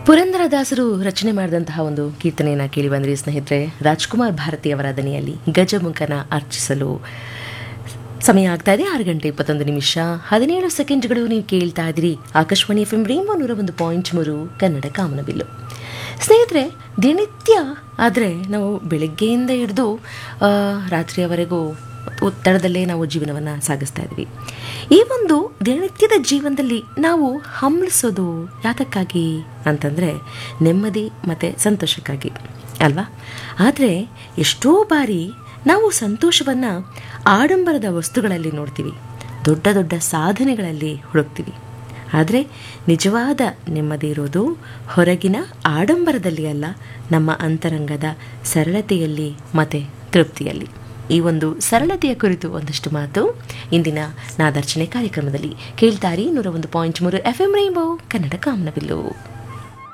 ಪುರಂದರದಾಸರು ರಚನೆ ಮಾಡಿದಂತಹ ಒಂದು ಕೀರ್ತನೆಯನ್ನು ಕೇಳಿ ಬಂದ್ರಿ ಸ್ನೇಹಿತರೆ ರಾಜ್ಕುಮಾರ್ ಭಾರತಿ ಅವರ ದನಿಯಲ್ಲಿ ಗಜಮುಖನ ಅರ್ಚಿಸಲು ಸಮಯ ಆಗ್ತಾ ಇದೆ ಆರು ಗಂಟೆ ಇಪ್ಪತ್ತೊಂದು ನಿಮಿಷ ಹದಿನೇಳು ಸೆಕೆಂಡ್ಗಳು ನೀವು ಕೇಳ್ತಾ ಇದ್ದೀರಿ ಆಕಾಶವಾಣಿ ಎಫ್ ಎಂ ರೇಂಬೋ ನೂರ ಒಂದು ಪಾಯಿಂಟ್ ಮೂರು ಕನ್ನಡ ಕಾಮನಬಿಲ್ಲು ಸ್ನೇಹಿತರೆ ದಿನನಿತ್ಯ ಆದರೆ ನಾವು ಬೆಳಗ್ಗೆಯಿಂದ ಹಿಡಿದು ಆ, ರಾತ್ರಿಯವರೆಗೂ ಒತ್ತಡದಲ್ಲೇ ನಾವು ಜೀವನವನ್ನು ಸಾಗಿಸ್ತಾ ಇದ್ವಿ ಈ ಒಂದು ದಿನನಿತ್ಯದ ಜೀವನದಲ್ಲಿ ನಾವು ಹಂಬಲಿಸೋದು ಯಾತಕ್ಕಾಗಿ ಅಂತಂದರೆ ನೆಮ್ಮದಿ ಮತ್ತು ಸಂತೋಷಕ್ಕಾಗಿ ಅಲ್ವಾ ಆದರೆ ಎಷ್ಟೋ ಬಾರಿ ನಾವು ಸಂತೋಷವನ್ನು ಆಡಂಬರದ ವಸ್ತುಗಳಲ್ಲಿ ನೋಡ್ತೀವಿ ದೊಡ್ಡ ದೊಡ್ಡ ಸಾಧನೆಗಳಲ್ಲಿ ಹುಡುಕ್ತೀವಿ ಆದರೆ ನಿಜವಾದ ನೆಮ್ಮದಿ ಇರೋದು ಹೊರಗಿನ ಆಡಂಬರದಲ್ಲಿ ಅಲ್ಲ ನಮ್ಮ ಅಂತರಂಗದ ಸರಳತೆಯಲ್ಲಿ ಮತ್ತು ತೃಪ್ತಿಯಲ್ಲಿ ಈ ಒಂದು ಸರಳತೆಯ ಕುರಿತು ಒಂದಷ್ಟು ಮಾತು ಇಂದಿನ ನಾದಾರ್ಚನೆ ಕಾರ್ಯಕ್ರಮದಲ್ಲಿ ಕೇಳ್ತಾರಿ ನೂರ ಒಂದು ಪಾಯಿಂಟ್ ಮೂರು ಎಫ್ ಎಂ ರೈಂಬೋ ಕನ್ನಡ ಕಾಮನಬಿಲ್ಲು